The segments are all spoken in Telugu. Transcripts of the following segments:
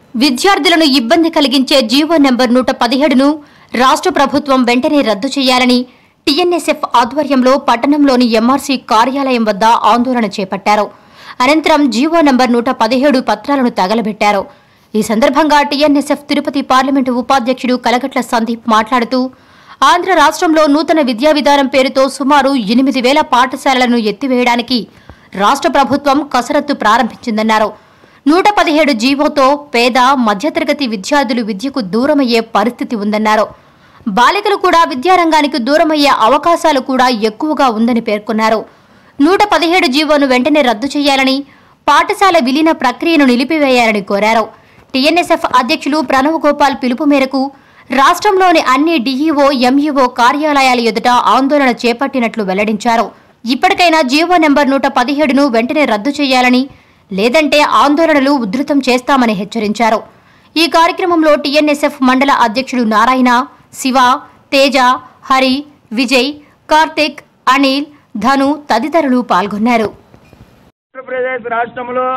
విద్యార్థులను ఇబ్బంది కలిగించే జీవో నెంబర్ నూట పదిహేడును రాష్ట్ర ప్రభుత్వం వెంటనే రద్దు చేయాలని టీఎన్ఎస్ఎఫ్ ఆధ్వర్యంలో పట్టణంలోని ఎంఆర్సీ కార్యాలయం వద్ద ఆందోళన చేపట్టారు అనంతరం జీవో నంబర్ నూట పదిహేడు పత్రాలను తగలబెట్టారు ఈ సందర్భంగా టీఎన్ఎస్ఎఫ్ తిరుపతి పార్లమెంటు ఉపాధ్యక్షుడు కలగట్ల సందీప్ మాట్లాడుతూ ఆంధ్ర రాష్ట్రంలో నూతన విద్యా విధానం పేరుతో సుమారు ఎనిమిది వేల పాఠశాలలను ఎత్తివేయడానికి రాష్ట్ర ప్రభుత్వం కసరత్తు ప్రారంభించిందన్నారు నూట పదిహేడు జీవోతో పేద మధ్యతరగతి విద్యార్థులు విద్యకు దూరమయ్యే పరిస్థితి ఉందన్నారు బాలికలు కూడా విద్యారంగానికి దూరమయ్యే అవకాశాలు కూడా ఎక్కువగా ఉందని పేర్కొన్నారు నూట పదిహేడు జీవోను వెంటనే రద్దు చేయాలని పాఠశాల విలీన ప్రక్రియను నిలిపివేయాలని కోరారు టీఎన్ఎస్ఎఫ్ అధ్యక్షులు ప్రణవ్ గోపాల్ పిలుపు మేరకు రాష్ట్రంలోని అన్ని డీఈఓ ఎంఈఓ కార్యాలయాల ఎదుట ఆందోళన చేపట్టినట్లు వెల్లడించారు ఇప్పటికైనా జీవో నెంబర్ నూట పదిహేడును వెంటనే రద్దు చేయాలని లేదంటే ఆందోళనలు ఉధృతం చేస్తామని హెచ్చరించారు ఈ కార్యక్రమంలో టీఎన్ఎస్ఎఫ్ మండల అధ్యక్షుడు నారాయణ శివ తేజ హరి విజయ్ కార్తిక్ అనిల్ ధను తదితరులు పాల్గొన్నారు ఆంధ్రప్రదేశ్ రాష్ట్రంలో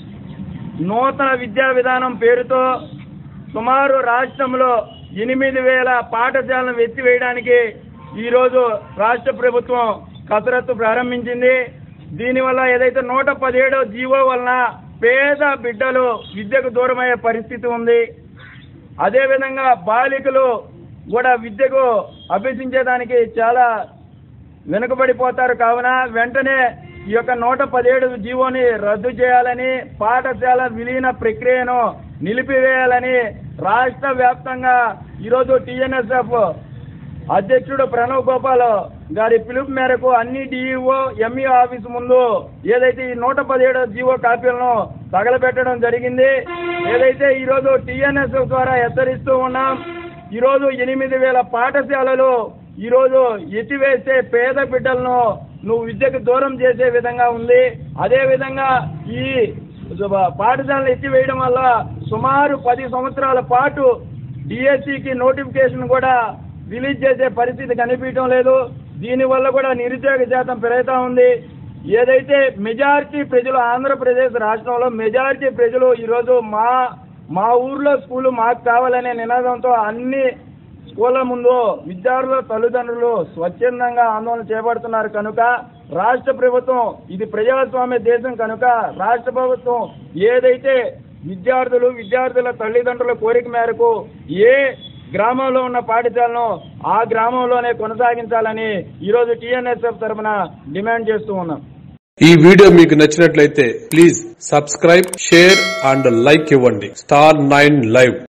నూతన విద్యా విధానం పేరుతో సుమారు రాష్ట్రంలో ఎనిమిది వేల పాఠశాలను ఎత్తివేయడానికి ఈరోజు రాష్ట్ర ప్రభుత్వం కసరత్తు ప్రారంభించింది దీనివల్ల ఏదైతే నూట పదిహేడో జీవో వలన పేద బిడ్డలు విద్యకు దూరమయ్యే పరిస్థితి ఉంది అదేవిధంగా బాలికలు కూడా విద్యకు అభ్యసించేదానికి చాలా వెనుకబడిపోతారు కావున వెంటనే ఈ యొక్క నూట పదిహేడు జీవోని రద్దు చేయాలని పాఠశాల విలీన ప్రక్రియను నిలిపివేయాలని రాష్ట్ర వ్యాప్తంగా ఈరోజు టీఎన్ఎస్ఎఫ్ అధ్యక్షుడు ప్రణవ్ గోపాల్ గారి పిలుపు మేరకు అన్ని డిఈఓ ఎంఈ ఆఫీస్ ముందు ఏదైతే ఈ నూట పదిహేడు జీవో కాపీలను తగలబెట్టడం జరిగింది ఏదైతే ఈరోజు టీఎన్ఎస్ఎఫ్ ద్వారా హెచ్చరిస్తూ ఉన్నాం ఈరోజు ఎనిమిది వేల పాఠశాలలు ఈరోజు ఎత్తివేసే పేద బిడ్డలను నువ్వు విద్యకు దూరం చేసే విధంగా ఉంది అదే విధంగా ఈ పాఠశాలను ఎత్తివేయడం వల్ల సుమారు పది సంవత్సరాల పాటు డిఎస్సికి నోటిఫికేషన్ కూడా రిలీజ్ చేసే పరిస్థితి కనిపించడం లేదు దీనివల్ల కూడా నిరుద్యోగ శాతం పెరుగుతూ ఉంది ఏదైతే మెజారిటీ ప్రజలు ఆంధ్రప్రదేశ్ రాష్ట్రంలో మెజారిటీ ప్రజలు ఈరోజు మా మా ఊర్లో స్కూలు మాకు కావాలనే నినాదంతో అన్ని స్కూళ్ళ ముందు విద్యార్థుల తల్లిదండ్రులు స్వచ్ఛందంగా ఆందోళన చేపడుతున్నారు కనుక రాష్ట్ర ప్రభుత్వం ఇది ప్రజాస్వామ్య దేశం కనుక రాష్ట్ర ప్రభుత్వం ఏదైతే విద్యార్థులు విద్యార్థుల తల్లిదండ్రుల కోరిక మేరకు ఏ గ్రామంలో ఉన్న పాఠశాలను ఆ గ్రామంలోనే కొనసాగించాలని ఈరోజు టీఎన్ఎస్ఎఫ్ తరఫున డిమాండ్ చేస్తూ ఉన్నాం ఈ వీడియో మీకు నచ్చినట్లయితే please subscribe share and like ఇవ్వండి స్టార్ నైన్ లైవ్